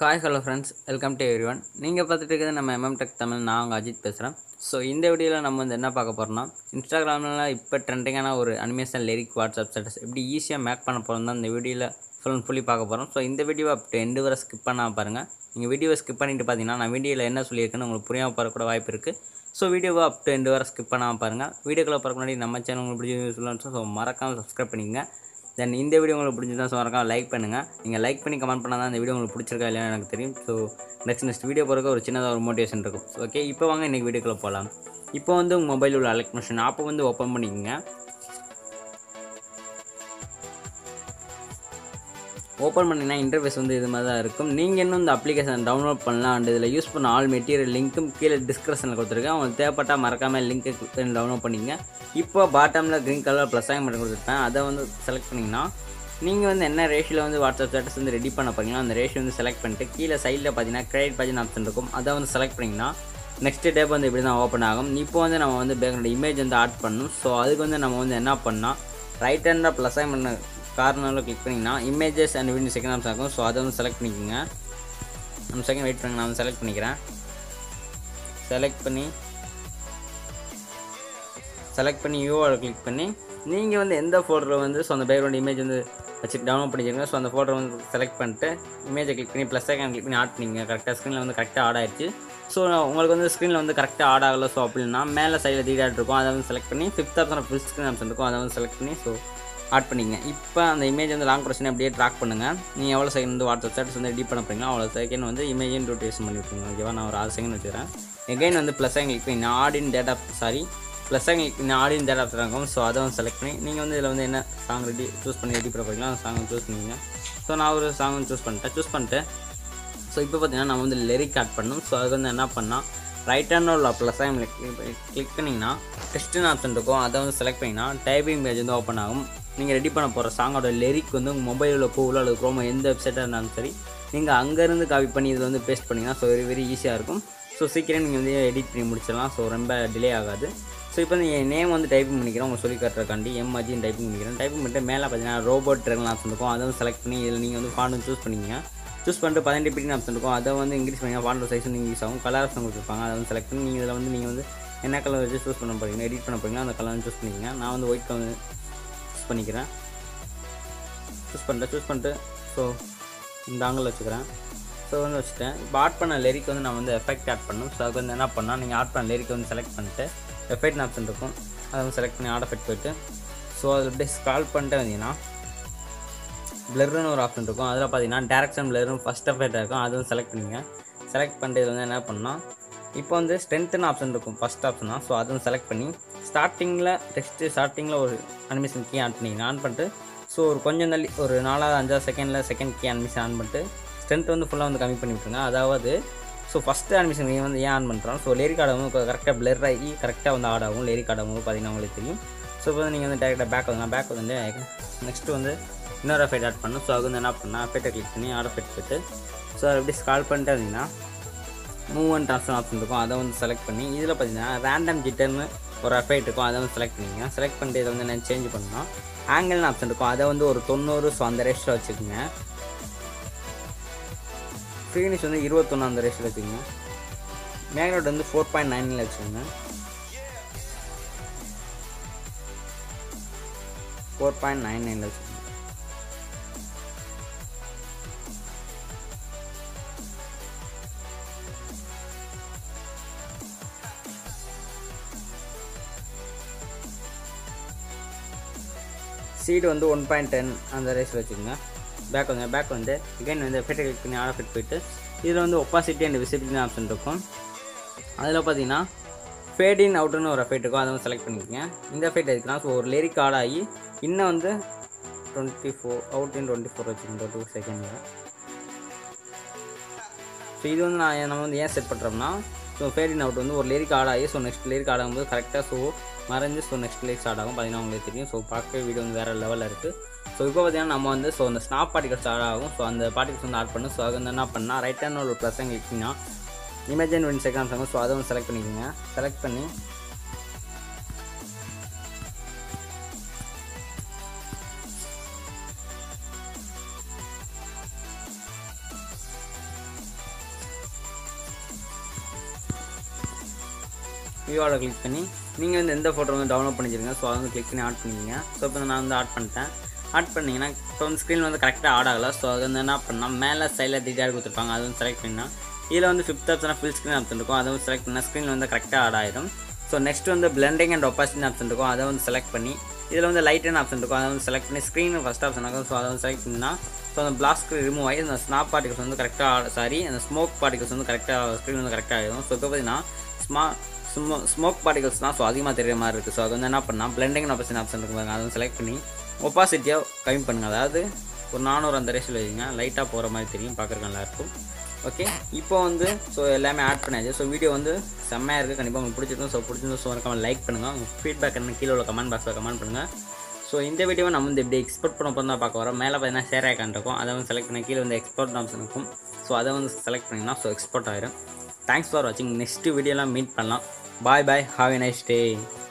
hi hello friends welcome to everyone நீங்கள் பார்த்துட்டு இருக்கிறது நம்ம எம்எம் டெக் தமிழ் நான் உங்கள் அஜித் பேசுகிறேன் ஸோ இந்த வீடியோவில் நம்ம வந்து என்ன பார்க்க போகிறோம்னா இன்ஸ்டாகிராமில் இப்போ ட்ரெண்டிங்கான ஒரு அனிமேஷன் லிரிக் வாட்ஸ்அப் ஸ்டேட்டஸ் எப்படி ஈஸியாக மேக் பண்ண போகிறோம் தான் இந்த வீடியோவில் ஃபுல் அண்ட் ஃபுல்லி பார்க்க போகிறோம் ஸோ இந்த வீடியோவை அப் எண்டு வரை ஸ்கிப் பண்ணாமல் பாருங்கள் நீங்கள் வீடியோவை ஸ்கிப் பண்ணிட்டு பார்த்தீங்கன்னா நான் வீடியோவில் என்ன சொல்லியிருக்கேன்னு உங்களுக்கு புரியாமல் போகிற கூட வாய்ப்பு இருக்குது ஸோ வீடியோவை அப் டு எண்டு வரை ஸ்கிப் பண்ணாமல் பாருங்கள் வீடியோக்குள்ளே போகிற முன்னாடி நம்ம சேனல் உங்களுக்கு பிடிச்சி சொல்லணும் ஸோ மறக்காமல் சப்ஸ்கிரைப் பண்ணிக்கங்க தென் இந்த வீடியோ உங்களுக்கு பிடிச்சிருந்தா ஸோ மறக்காம லைக் பண்ணுங்கள் நீங்கள் லைக் பண்ணி கமெண்ட் பண்ணால் தான் இந்த வீடியோ உங்களுக்கு பிடிச்சிருக்கா இல்லையா எனக்கு தெரியும் ஸோ நெக்ஸ்ட் நெக்ஸ்ட் வீடியோ போகிறக்கு ஒரு சின்னதாக ஒரு மோட்டிவேஷன் இருக்கும் ஸோ ஓகே இப்போ வாங்க இன்றைக்கி வீடியோக்குள்ளே போகலாம் இப்போ வந்து உங்கள் மொபைல் உள்ள அலெக்ட் மிஷின் ஆப்பை வந்து ஓப்பன் பண்ணிக்கோங்க ஓப்பன் பண்ணிங்கன்னா இன்டர்ஃபேஸ் வந்து இது மாதிரி தான் இருக்கும் நீங்கள் இன்னும் இந்த அப்ளிகேஷன் டவுன்லோட் பண்ணலாம் அண்ட் இதில் யூஸ் பண்ண ஆல் மெட்டீரியல் லிங்க்கும் கீழே டிஸ்கிரிப்ஷனில் கொடுத்துருக்கேன் உங்களுக்கு தேவைப்பட்டால் மறக்காமல் லிங்க்கு கிளிக் பண்ணி டவுன்லோட் பண்ணிங்க இப்போ பாட்டமில் க்ரீன் கலர் ப்ளஸ் ஆகி மட்டும் கொடுத்துருப்பேன் அதை வந்து செலக்ட் பண்ணிங்கன்னா நீங்கள் வந்து என்ன ரேஷியோவில் வந்து வாட்ஸ்அப் ஸ்டேட்டஸ் வந்து ரெடி பண்ண போறீங்களோ அந்த ரேஷியோ வந்து செலக்ட் பண்ணிட்டு கீழே சைடில் பார்த்தீங்கன்னா கிரெடிட் பேஜ் ஆப்ஷன் இருக்கும் அதை வந்து செலக்ட் பண்ணிங்கன்னா நெக்ஸ்ட் டேப் வந்து இப்படி தான் ஓப்பன் ஆகும் இப்போ வந்து நம்ம வந்து பேக்ரவுண்ட் இமேஜ் வந்து ஆட் பண்ணணும் ஸோ அதுக்கு வந்து நம்ம வந்து என்ன பண்ணால் ரைட் ஹேண்டில் ப்ளஸ் ஆகி பண்ண கார்னரில் கிளிக் பண்ணிங்கன்னா images and video second option இருக்கும் ஸோ அதை வந்து செலக்ட் பண்ணிக்கோங்க நம்ம செகண்ட் வெயிட் பண்ணுங்க நான் வந்து செலக்ட் பண்ணிக்கிறேன் செலக்ட் பண்ணி செலக்ட் பண்ணி யூஆர் கிளிக் பண்ணி நீங்கள் வந்து எந்த ஃபோல்டரில் வந்து ஸோ அந்த பேக்ரவுண்ட் இமேஜ் வந்து வச்சு டவுன்லோட் பண்ணிக்கிறீங்க ஸோ அந்த ஃபோட்டோ வந்து செலக்ட் பண்ணிட்டு இமேஜை கிளிக் பண்ணி ப்ளஸ் ஐக்கான் கிளிக் பண்ணி ஆட் பண்ணிங்க கரெக்டாக ஸ்க்ரீனில் வந்து கரெக்டாக ஆட் ஆயிடுச்சு ஸோ உங்களுக்கு வந்து ஸ்க்ரீனில் வந்து கரெக்டாக ஆட் ஆகலை ஸோ அப்படின்னா மேலே சைடில் த்ரீ டாட் இருக்கும் அதை வந்து செலக்ட் பண்ணி fifth option full screen option இருக்கும் அதை வந்து செலக்ட் பண்ணி ஸோ ஆட் பண்ணிங்க இப்போ அந்த இமேஜ் வந்து லாங் ப்ரெஷன் அப்படியே ட்ராக் பண்ணுங்கள் நீங்கள் எவ்வளோ செகண்ட் வந்து வாட்ஸ்அப் ஸ்டேட்டஸ் வந்து எடிட் பண்ண போறீங்களோ அவ்வளோ செகண்ட் வந்து இமேஜின் ரொட்டேஷன் பண்ணி விட்டுருங்க ஓகேவா நான் ஒரு ஆறு செகண்ட் வச்சுக்கிறேன் எகைன் வந்து ப்ளஸ் ஆகி கிளிக் பண்ணி ஆடின் டேட்டா சாரி ப்ளஸ் ஆகி கிளிக் பண்ணி ஆடின் டேட்டா இருக்கும் ஸோ அதை வந்து செலக்ட் பண்ணி நீங்கள் வந்து இதில் வந்து என்ன சாங் ரெடி சூஸ் பண்ணி ரெடி பண்ண போறீங்களோ அந்த சாங் சூஸ் பண்ணிங்க ஸோ நான் ஒரு சாங் வந்து சூஸ் பண்ணிட்டேன் சூஸ் பண்ணிட்டு ஸோ இப்போ பார்த்தீங்கன்னா நம்ம வந்து லிரிக் ஆட் பண்ணணும் ஸோ அதுக்கு வந்து என்ன பண்ணால் ரைட் ஹேண்ட் உள்ள ப்ளஸ் ஆகி கிளிக் பண்ணிங்கன்னா டெஸ்ட்டுன்னு ஆப்ஷன் இருக்கும் அதை வந்து செலக்ட் பண்ணிங்கன்னா டைப்பிங் பேஜ் வந்து ஓப்பன் ஆகும் நீங்கள் ரெடி பண்ண போகிற சாங்கோட லிரிக் வந்து உங்கள் மொபைலில் கூகுளோ அல்லது குரோமோ எந்த வெப்சைட்டாக இருந்தாலும் சரி நீங்கள் அங்கேருந்து காப்பி பண்ணி இதில் வந்து பேஸ்ட் பண்ணிங்கன்னா ஸோ வெரி வெரி ஈஸியாக இருக்கும் ஸோ சீக்கிரம் நீங்கள் வந்து எடிட் பண்ணி முடிச்சிடலாம் ஸோ ரொம்ப டிலே ஆகாது ஸோ இப்போ நீங்கள் நேம் வந்து டைப்பிங் பண்ணிக்கிறேன் உங்கள் சொல்லி காட்டுறக்காண்டி எம் அஜின்னு டைப்பிங் பண்ணிக்கிறேன் டைப்பிங் பண்ணிட்டு மேலே பார்த்தீங்கன்னா ரோபோட் ட்ரெகன் ஆப்ஷன் இருக்கும் அதை வந்து செலக்ட் பண்ணி இதில் நீங்கள் வந்து ஃபாண்ட் சூஸ் பண்ணிங்க சூஸ் பண்ணிட்டு பதினெட்டு பிடினு ஆப்ஷன் இருக்கும் அதை வந்து இன்க்ரீஸ் பண்ணி ஃபாண்ட் சைஸ் வந்து இன்க்ரீஸ் ஆகும் கலர் ஆப்ஷன் கொடுத்துருப்பாங்க அதை வந்து செலக்ட் பண்ணி நீங்கள் இதில் வந்து நீங்கள் வந்து என்ன கலர் வச்சு சூஸ் பண்ண போகிறீங்க எடிட் பண்ண போகிறீங்களோ அந்த கலர் சூஸ் பண்ணிக்கங்க நான் வந்து ஒயிட் கலர் சூஸ் பண்ணிக்கிறேன் சூஸ் பண்ணிட்டேன் சூஸ் பண்ணிட்டு ஸோ இந்த ஆங்கிள் வச்சுக்கிறேன் ஸோ வந்து வச்சுட்டேன் இப்போ ஆட் பண்ண லிரிக் வந்து நான் வந்து எஃபெக்ட் ஆட் பண்ணணும் ஸோ அதுக்கு வந்து என்ன பண்ணால் நீங்கள் ஆட் பண்ண லிரிக் வந்து செலக்ட் பண்ணிட்டு எஃபெக்ட் ஆப்ஷன் இருக்கும் அதை வந்து செலக்ட் பண்ணி ஆட் எஃபெக்ட் போயிட்டு ஸோ அதில் அப்படியே ஸ்க்ரால் பண்ணிட்டு வந்தீங்கன்னா பிளர்னு ஒரு ஆப்ஷன் இருக்கும் அதில் பார்த்தீங்கன்னா டேரக்ஷன் பிளர்னு ஃபஸ்ட் எஃபெக்ட் இருக்கும் அது வந்து செலக்ட் பண்ணிங்க செலக்ட் பண்ணிட்டு இதில் வந்து என்ன பண்ணால் இப்போ வந்து ஸ்ட்ரென்த்துன்னு ஆப்ஷன் இருக்கும் ஃபஸ்ட் ஆப்ஷனா ஸோ அதை வந்து செலக்ட் பண்ணி ஸ்டார்டிங்கில் டெக்ஸ்ட்டு ஸ்டார்டிங்கில் ஒரு அனிமேஷன் கீ ஆன் பண்ணிங்க ஆன் பண்ணிட்டு ஸோ ஒரு கொஞ்சம் தள்ளி ஒரு நாலாவது அஞ்சாவது செகண்டில் செகண்ட் கீ அனிமேஷன் ஆன் பண்ணிட்டு ஸ்ட்ரென்த் வந்து ஃபுல்லாக வந்து கம்மி பண்ணி விட்ருங்க அதாவது ஸோ ஃபஸ்ட்டு அனிமேஷன் நீங்கள் வந்து ஏன் ஆன் பண்ணுறோம் ஸோ லேரிக் ஆடவும் இப்போ கரெக்டாக பிளர் ஆகி கரெக்டாக வந்து ஆட் ஆகும் லேரிக் ஆடவும் பார்த்தீங்கன்னா உங்களுக்கு தெரியும் ஸோ இப்போ வந்து நீங்கள் வந்து டேரெக்டாக பேக் வந்து பேக் வந்து நெக்ஸ்ட்டு வந்து இன்னொரு எஃபெக்ட் ஆட் பண்ணணும் ஸோ அது வந்து என்ன பண்ணால் எஃபெக்ட்டை கிளிக் பண்ணி ஆட் எஃபெக்ட் போய்ட்டு ஸோ அதை எப்படி ஸ்கால் பண்ணிட்டு இருந்தீங்கன்னா மூவ் அண்ட் ட்ரான்ஸ்ஃபர் ஆப்ஷன் இருக்கும் அதை வந்து செலக்ட் பண்ணி இதில் பார்த்தீங்கன்னா ரேண்டம் ஜிட்டர்னு ஒரு எஃபெக்ட் இருக்கும் அதை வந்து செலக்ட் பண்ணிங்க செலக்ட் பண்ணிட்டு இதை வந்து நான் சேஞ்ச் பண்ணணும் ஆங்கிள்னு ஆப்ஷன் இருக்கும் அதை வந்து ஒரு தொண்ணூறு ஸோ அந்த ரேஷில் வச்சுக்கோங்க ஃப்ரீனிஷ் வந்து இருபத்தொன்று அந்த ரேஷில் வச்சுக்கோங்க மேக்னெட் வந்து ஃபோர் பாயிண்ட் நைனில் வச்சுக்கோங்க ஃபோர் பாயிண்ட் நைன் நைனில் வச்சுக்கோங்க சீடு வந்து ஒன் பாயிண்ட் டென் அந்த ரேஸில் வச்சுக்கோங்க பேக் வந்து பேக் வந்து அகைன் வந்து எஃபெக்ட் கிளிக் பண்ணி ஆட் எஃபெக்ட் போயிட்டு இதில் வந்து ஒப்பாசிட்டி அண்ட் விசிபிலிட்டி ஆப்ஷன் இருக்கும் அதில் பார்த்தீங்கன்னா ஃபேடின் அவுட்டுன்னு ஒரு எஃபெக்ட் இருக்கும் அதை வந்து செலக்ட் பண்ணிக்கோங்க இந்த எஃபெக்ட் எதுக்குன்னா ஸோ ஒரு லிரிக் ஆட் ஆகி இன்னும் வந்து twenty four out in twenty four வச்சுக்கோங்க டூ செகண்டில் ஸோ இது வந்து நான் நம்ம வந்து ஏன் செட் பண்ணுறோம்னா ஸோ ஃபேடின் அவுட் வந்து ஒரு லிரிக் ஆட் ஆகி ஸோ நெக்ஸ்ட் லிரிக் ஆட் ஆகும்போது கரெக்டாக ஸோ மறைஞ்சு ஸோ நெக்ஸ்ட் லிரிக்ஸ் ஆட் ஆகும் பார்த்தீங்கன்னா உங்களுக்கு தெரியும் ஸோ பார்க்கவே வீடியோ வந்து வேறு லெவலில் இருக்குது ஸோ இப்போ பார்த்தீங்கன்னா நம்ம வந்து ஸோ அந்த ஸ்னாப் பார்ட்டிகல்ஸ் ஆட் ஆகும் ஸோ அந்த பார்ட்டிகல்ஸ் வந்து ஆட் பண்ணும் ஸோ அது வந்து என்ன பண்ணால் ரைட் ஹேண்ட் ஒரு ப்ளஸ் கிளிக் பண்ணால் இமேஜின் ஒன் செகண்ட் ஆகும் ஸோ அதை வந்து செலக்ட் பண்ணிக்கோங்க செலக்ட் பண்ணி வியூவோட கிளிக் பண்ணி நீங்கள் வந்து எந்த ஃபோட்டோ வந்து டவுன்லோட் பண்ணிச்சிருங்க ஸோ அதை வந்து கிளிக் பண்ணி ஆட் பண்ணிக்கிங்க ஸோ இப்போ நான் வந்து ஆட் பண்ணிட்டேன் ஆட் பண்ணிங்கன்னா இப்போ வந்து ஸ்க்ரீன் வந்து கரெக்டாக ஆட் ஆகலை ஸோ அது வந்து என்ன பண்ணால் மேலே சைடில் டிடாட் கொடுத்துருப்பாங்க அது வந்து செலக்ட் பண்ணால் இதில் வந்து ஃபிஃப்த் ஆப்ஷனாக ஃபில் ஸ்க்ரீன் ஆப்ஷன் இருக்கும் அதை வந்து செலக்ட் பண்ணால் ஸ்க்ரீன் வந்து கரெக்டாக ஆட் ஆயிடும் ஸோ நெக்ஸ்ட் வந்து பிளெண்டிங் அண்ட் ஒப்பாசிட்டி ஆப்ஷன் இருக்கும் அதை வந்து செலக்ட் பண்ணி இதில் வந்து லைட் அண்ட் ஆப்ஷன் இருக்கும் அதை வந்து செலக்ட் பண்ணி ஸ்க்ரீன் ஃபஸ்ட் ஆப்ஷன் ஆகும் ஸோ அதை வந்து செலக்ட் பண்ணால் ஸோ அந்த பிளாக் ஸ்க்ரீன் ரிமூவ் ஆகி அந்த ஸ்னாப் பார்ட்டிகல்ஸ் வந்து கரெக்டாக சாரி அந்த ஸ்மோக் பார்ட்டிகல்ஸ் வந்து கரெக்டாக ஸ்க்ரீன் வந்து கரெக்டாக ஆகிடும் ஸோ இப்போ பார்த்தீங்கன்னா ஸ்மா ஸ்மோ ஸ்மோக் பார்ட்டிகல்ஸ் தான் ஸோ அதிகமாக தெரியுற மாதிரி இருக்குது ஸோ அது வந்து என்ன பண்ணால் பிளெண்டிங் அண்ட் ஆப்ஷன் ஆப்ஷன் இருக்கும் பாருங்க அதை வந்து செலக்ட் பண்ணி ஒப்பாசிட்டியாக கம்மி பண்ணுங்கள் அதாவது ஒரு நானூறு அந்த ரேஷில் வைங்க லைட்டாக போகிற மாதிரி தெரியும் பார்க்குறக்கு நல்லாயிருக்கும் ஓகே இப்போ வந்து ஸோ எல்லாமே ஆட் பண்ணியாச்சு ஸோ வீடியோ வந்து செம்மையாக இருக்குது கண்டிப்பாக உங்களுக்கு பிடிச்சிருக்கும் ஸோ பிடிச்சிருந்தோம் ஸோ மறக்காம லைக் பண்ணுங்கள் உங்கள் ஃபீட்பேக் என்ன கீழே உள்ள கமெண்ட் பாக்ஸில் கமெண்ட் பண்ணுங்கள் ஸோ இந்த வீடியோவை நம்ம வந்து எப்படி எக்ஸ்போர்ட் பண்ண போகிறோம் தான் பார்க்க வரோம் மேலே பார்த்தீங்கன்னா ஷேர் ஐக்கான் இருக்கும் அதை வந்து செலக்ட் பண்ணி கீழே வந்து எக்ஸ்போர்ட் ஆப்ஷன் இருக்கும் ஸோ அதை வந்து செலக்ட் பண்ணிங்கன்னா ஸோ எக்ஸ்போர்ட் ஆயிரும் தேங்க்ஸ் ஃபார் வாட்சிங் நெக்ஸ்ட் வீடியோலாம் மீட் பண்ணலாம் bye bye have a nice day